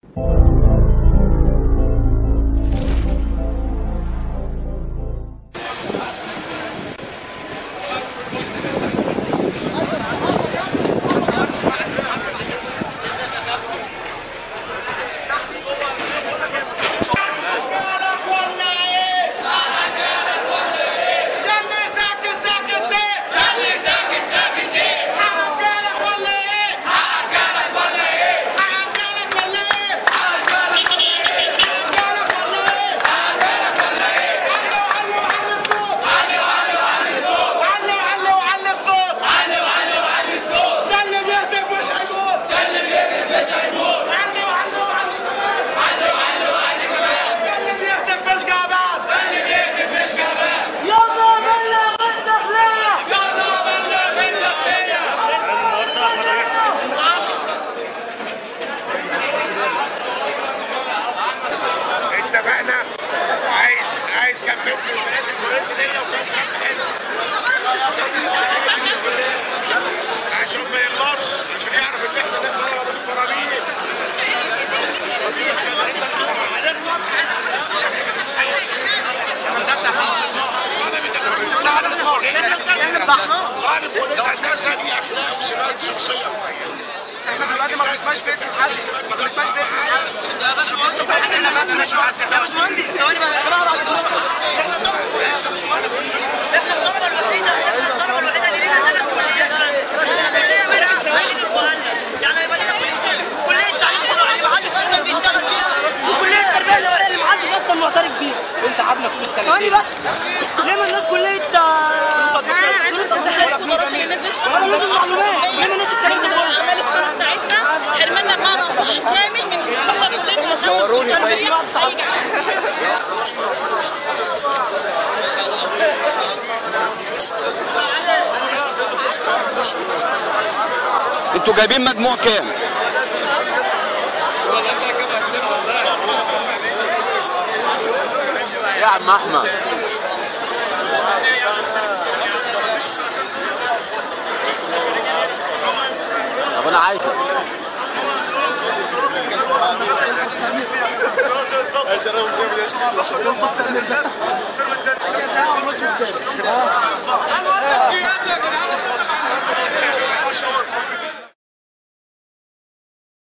يلي ساكت ساكت ليه؟ يلي ساكت ساكت ليه؟ حقالك ولا ايه؟ حقالك ولا ايه؟ حقالك ولا ايه؟ حقالك ولا ايه؟ حقالك ولا ايه؟ حقالك ولا ايه؟ علوا علوا علوا الصوت علوا علوا علوا الصوت علوا علوا علوا الصوت علوا علوا علوا الصوت ده اللي بيهتف مش هيموت ده اللي بيهتف مش هيموت علوا علوا علوا كمان علوا علوا علوا كمان ده اللي بيهتف مش جبان ده اللي بيهتف مش جبان يلا بلغ الداخلية يلا بلغ الداخلية اتفقنا عايز عايز كام بنت من البنات الكويسه دي وصوت حلو عشان ما يغلطش عشان يعرف ان احنا نضرب بالقرابين صح طالب كليه هندسه دي اخلاق وسمات شخصيه احنا دلوقتي ما بنسمعش في اسم حد ما بنسمعش في اسم حد يا باشمهندس احنا بس مش يا باشمهندس ثواني بقى يا جماعه بعد اذنكم احنا الطلبه يا باشمهندس احنا الطلبه الوحيده احنا الطلبه الوحيده اللي لينا ثلاث كليات كليه منها عايزين يبقوا يعني يبقى لنا كليتين كليه تعليم صناعي اللي ما حدش اصلا بيشتغل فيها وكليه التربيه النوعيه اللي ما حدش اصلا معترف بيها انت عبنا فلوس ثواني بس ليه ما الناس كليه دروس التحليل ولا لازم معلومات ليه ما الناس الكلام ده الاعمال السنه بتاعتنا حرمنا بمعنى اصح كامل من كل كليه هندسه وتربيه في اي جامعه انتوا جايبين مجموع كام؟ يا عم احمد طب انا عايزك يا جدعان